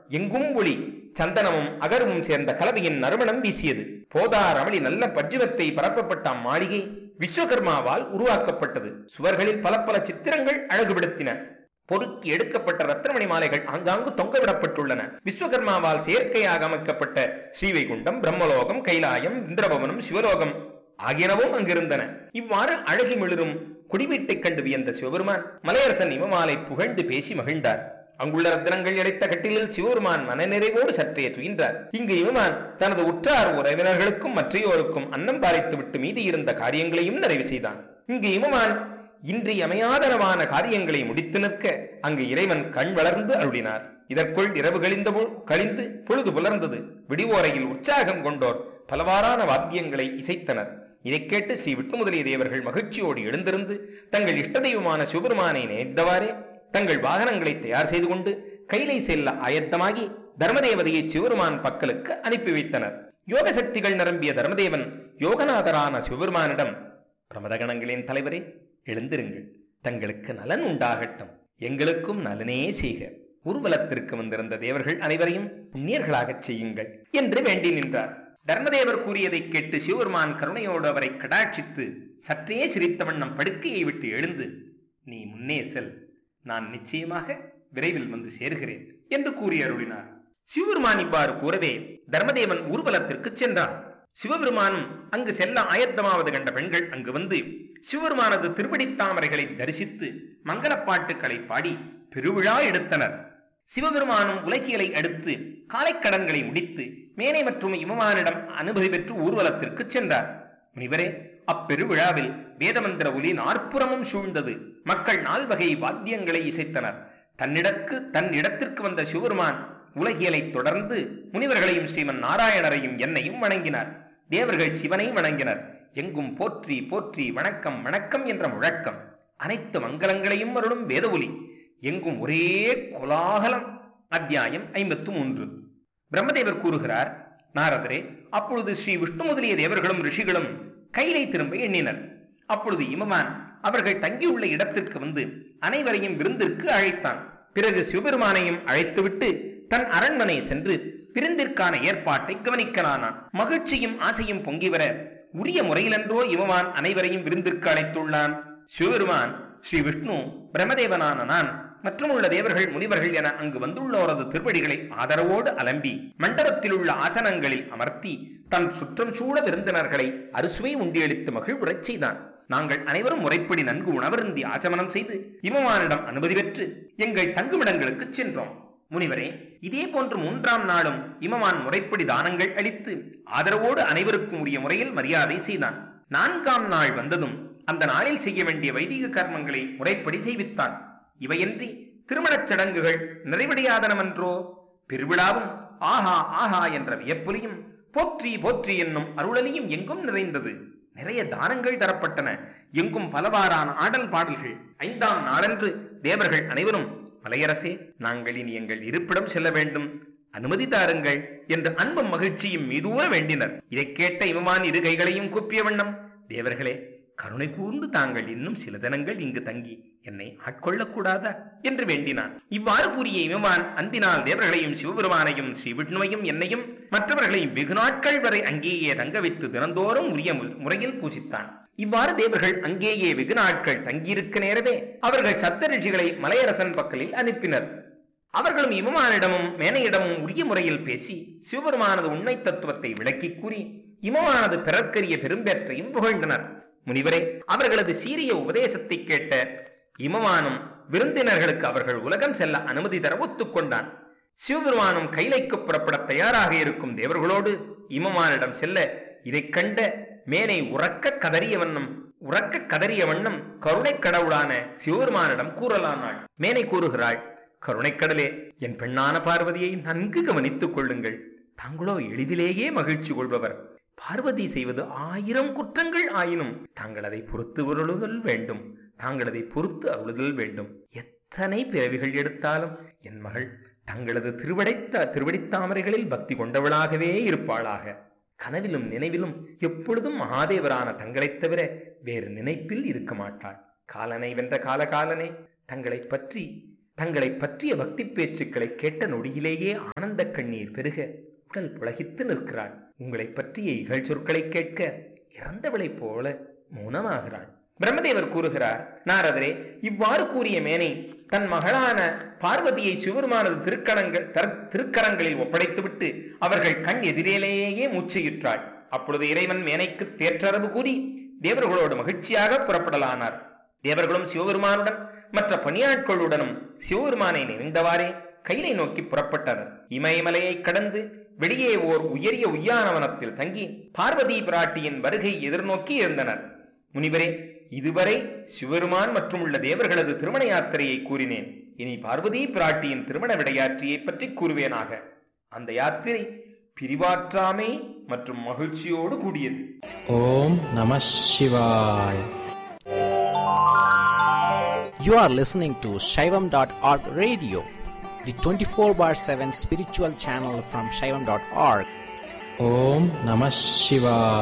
எங்கும் ஒளி சந்தனமும் அகரமும் சேர்ந்த கலவையின் நறுமணம் வீசியது போதார் அமளி நல்ல பட்ஜுவத்தை பரப்பப்பட்ட அம்மாளிகை விஸ்வகர்மாவால் உருவாக்கப்பட்டது சுவர்களில் பல பல சித்திரங்கள் அழகுபடுத்தின பொறுக்கி எடுக்கப்பட்ட ரத்னமணி மாலைகள் ஆங்காங்கு தொங்கவிடப்பட்டுள்ளன விஸ்வகர்மாவால் செயற்கையாக அமைக்கப்பட்ட ஸ்ரீவைகுண்டம் பிரம்மலோகம் கைலாயம் இந்திரபவனம் சிவலோகம் ஆகியனவும் அங்கிருந்தன இவ்வாறு அழகி மிளிரும் குடிவீட்டைக் கண்டு வியந்த சிவபெருமான் மலையரசன் இமமாலை புகழ்ந்து பேசி மகிழ்ந்தார் அங்குள்ள ரத்தினங்கள் இழைத்த கட்டிலில் சிவபெருமான் மனநிறைவோடு சற்றே துயின்றார் இங்கு இவமான் தனது உற்றார் உறவினர்களுக்கும் மற்றையோருக்கும் அன்னம் பாரித்து விட்டு மீதி இருந்த காரியங்களையும் நிறைவு செய்தான் இங்கு இமமான் இன்றியமையாதனமான காரியங்களை முடித்து நிற்க அங்கு இறைவன் கண் வளர்ந்து அருளினார் இதற்குள் இரவு கழிந்த பொ- கழிந்து பொழுது புலர்ந்தது விடிவோரையில் உற்சாகம் கொண்டோர் பலவாறான வாத்தியங்களை இசைத்தனர் இதைக் கேட்டு ஸ்ரீ விட்டுமுதலிய தேவர்கள் மகிழ்ச்சியோடு எழுந்திருந்து தங்கள் இஷ்ட தெய்வமான சிவபெருமானை நினைத்தவாறே தங்கள் வாகனங்களை தயார் செய்து கொண்டு கைலை செல்ல ஆயத்தமாகி தர்மதேவதையை சிவபெருமான் பக்கலுக்கு அனுப்பி வைத்தனர் யோக சக்திகள் நிரம்பிய தர்மதேவன் யோகநாதரான சிவபெருமானிடம் பிரமதகணங்களின் தலைவரே எழுந்திருங்கள் தங்களுக்கு நலன் உண்டாகட்டும் எங்களுக்கும் நலனே செய்க ஊர்வலத்திற்கு வந்திருந்த தேவர்கள் அனைவரையும் புண்ணியர்களாகச் செய்யுங்கள் என்று வேண்டி நின்றார் தர்மதேவர் கூறியதைக் கேட்டு சிவபெருமான் கருணையோடு அவரை கடாட்சித்து சற்றே சிரித்த வண்ணம் படுக்கையை விட்டு எழுந்து நீ முன்னே செல் நான் நிச்சயமாக விரைவில் வந்து சேர்கிறேன் என்று கூறி அருளினார் சிவபெருமான் இவ்வாறு கூறவே தர்மதேவன் ஊர்வலத்திற்கு சென்றான் சிவபெருமானும் அங்கு செல்ல ஆயத்தமாவது கண்ட பெண்கள் அங்கு வந்து சிவபெருமானது திருவடித் தாமரைகளை தரிசித்து மங்களப் பாட்டுக்களை பாடி பெருவிழா எடுத்தனர் சிவபெருமானும் உலகியலை அடுத்து காலைக்கடன்களை முடித்து மேனை மற்றும் இமமானிடம் அனுமதி பெற்று ஊர்வலத்திற்கு சென்றார் முனிவரே அப்பெருவிழாவில் வேதமந்திர ஒலி நாற்புறமும் சூழ்ந்தது மக்கள் நால்வகை வாத்தியங்களை இசைத்தனர் தன்னிடக்கு தன் இடத்திற்கு வந்த சிவபெருமான் உலகியலை தொடர்ந்து முனிவர்களையும் ஸ்ரீமன் நாராயணரையும் என்னையும் வணங்கினார் தேவர்கள் சிவனை வணங்கினர் எங்கும் போற்றி போற்றி வணக்கம் வணக்கம் என்ற முழக்கம் அனைத்து மங்களங்களையும் அருளும் வேத ஒலி எங்கும் ஒரே கோலாகலம் அத்தியாயம் ஐம்பத்து மூன்று பிரம்மதேவர் கூறுகிறார் நாரதரே அப்பொழுது ஸ்ரீ விஷ்ணு முதலிய தேவர்களும் ரிஷிகளும் கைலை திரும்ப எண்ணினர் அப்பொழுது இமமான் அவர்கள் தங்கியுள்ள இடத்திற்கு வந்து அனைவரையும் விருந்திற்கு அழைத்தான் பிறகு சிவபெருமானையும் அழைத்துவிட்டு தன் அரண்மனை சென்று விருந்திற்கான ஏற்பாட்டை கவனிக்கலானான் மகிழ்ச்சியும் ஆசையும் பொங்கி வர உரிய முறையிலன்றோ இமமான் அனைவரையும் விருந்திற்கு அழைத்துள்ளான் சிவபெருமான் ஸ்ரீ விஷ்ணு பிரம்மதேவனான நான் மற்றும் உள்ள தேவர்கள் முனிவர்கள் என அங்கு வந்துள்ளோரது திருவடிகளை ஆதரவோடு அலம்பி மண்டபத்தில் உள்ள ஆசனங்களில் அமர்த்தி தன் சுற்றம் சூழ விருந்தினர்களை அறுசுவை உண்டியளித்து மகிழ்வுறச் செய்தான் நாங்கள் அனைவரும் முறைப்படி நன்கு உணவருந்தி ஆச்சமனம் செய்து இமமானிடம் அனுமதி பெற்று எங்கள் தங்குமிடங்களுக்கு சென்றோம் முனிவரே இதே போன்று மூன்றாம் நாளும் இமமான் முறைப்படி தானங்கள் அளித்து ஆதரவோடு அனைவருக்கும் உரிய முறையில் மரியாதை செய்தான் நான்காம் நாள் வந்ததும் அந்த நாளில் செய்ய வேண்டிய வைதிக கர்மங்களை முறைப்படி செய்வித்தான் இவையன்றி திருமணச் சடங்குகள் நிறைவடையாதனவன்றோ பெருவிழாவும் ஆஹா ஆஹா என்ற வியப்பொலியும் போற்றி போற்றி என்னும் அருளலியும் எங்கும் நிறைந்தது நிறைய தானங்கள் தரப்பட்டன எங்கும் பலவாறான ஆடல் பாடல்கள் ஐந்தாம் நாளன்று தேவர்கள் அனைவரும் மலையரசே நாங்கள் இனி எங்கள் இருப்பிடம் செல்ல வேண்டும் அனுமதி தாருங்கள் என்று அன்பும் மகிழ்ச்சியும் மீதூர வேண்டினர் இதைக் கேட்ட இவமான் இரு கைகளையும் கூப்பிய வண்ணம் தேவர்களே கருணை கூர்ந்து தாங்கள் இன்னும் சில தினங்கள் இங்கு தங்கி என்னை ஆட்கொள்ளக்கூடாதா என்று வேண்டினான் இவ்வாறு கூறிய இவமான் அந்தினால் தேவர்களையும் சிவபெருமானையும் ஸ்ரீ விஷ்ணுவையும் என்னையும் மற்றவர்களையும் வெகு நாட்கள் வரை அங்கேயே தங்க வைத்து தினந்தோறும் உரிய மு- முறையில் பூஜித்தான் இவ்வாறு தேவர்கள் அங்கேயே வெகு நாட்கள் தங்கியிருக்க நேரவே அவர்கள் சப்த ரிஷிகளை மலையரசன் பக்கலில் அனுப்பினர் அவர்களும் இமமானிடமும் மேனையிடமும் உரிய முறையில் பேசி சிவபெருமானது உண்மை தத்துவத்தை விளக்கிக் கூறி இமமானது பிறர்க்கரிய பெரும்பேற்றையும் புகழ்ந்தனர் முனிவரே அவர்களது சீரிய உபதேசத்தை கேட்ட இமமானும் விருந்தினர்களுக்கு அவர்கள் உலகம் செல்ல அனுமதி தர ஒத்துக்கொண்டான் சிவபெருமானும் கைலைக்கு புறப்பட தயாராக இருக்கும் தேவர்களோடு இமமானிடம் செல்ல இதைக் கண்ட மேனை உறக்க கதறிய வண்ணம் உறக்க கதறிய வண்ணம் கருணைக் கடவுளான சிவபெருமானிடம் கூறலானாள் மேனை கூறுகிறாள் கருணைக்கடலே என் பெண்ணான பார்வதியை நன்கு கவனித்துக் கொள்ளுங்கள் தாங்களோ எளிதிலேயே மகிழ்ச்சி கொள்பவர் பார்வதி செய்வது ஆயிரம் குற்றங்கள் ஆயினும் தாங்கள் அதை பொறுத்து அருளுதல் வேண்டும் தாங்கள் அதை பொறுத்து அருளுதல் வேண்டும் எத்தனை பிறவிகள் எடுத்தாலும் என் மகள் தங்களது திருவடைத்த திருவடித்தாமரைகளில் பக்தி கொண்டவளாகவே இருப்பாளாக கனவிலும் நினைவிலும் எப்பொழுதும் மகாதேவரான தங்களைத் தவிர வேறு நினைப்பில் இருக்க மாட்டாள் காலனை வென்ற காலகாலனே தங்களைப் பற்றி தங்களை பற்றிய பக்தி பேச்சுக்களை கேட்ட நொடியிலேயே ஆனந்த கண்ணீர் பெருக உடல் புலகித்து நிற்கிறாள் உங்களை பற்றிய இகழ் சொற்களை கேட்க இறந்தவளைப் போல மௌனமாகிறாள் பிரம்மதேவர் கூறுகிறார் நாரதரே இவ்வாறு கூறிய மேனை தன் மகளான பார்வதியை சிவபெருமானது திருக்கணங்கள் தர்- திருக்கரங்களில் ஒப்படைத்துவிட்டு அவர்கள் கண் எதிரிலேயே மூச்சையுற்றாள் அப்பொழுது இறைவன் மேனைக்கு தேற்றரவு கூறி தேவர்களோடு மகிழ்ச்சியாக புறப்படலானார் தேவர்களும் சிவபெருமானுடன் மற்ற பணியாட்களுடனும் சிவபெருமானை நினைந்தவாறே கைலை நோக்கி புறப்பட்டனர் இமயமலையை கடந்து வெளியே ஓர் உயரிய உய்யானவனத்தில் தங்கி பார்வதி பிராட்டியின் வருகை எதிர்நோக்கி இருந்தனர் முனிவரே இதுவரை சிவபெருமான் மற்றும் உள்ள தேவர்களது திருமண யாத்திரையை கூறினேன் இனி பார்வதி பிராட்டியின் திருமண விடையாற்றியை பற்றி கூறுவேனாக அந்த யாத்திரை பிரிவாற்றாமை மற்றும் மகிழ்ச்சியோடு கூடியது ஓம் நம சிவாய் You are listening to Shaivam.org radio, the 24 bar 7 spiritual channel from Shaivam.org. ஓம் நம சிவாய்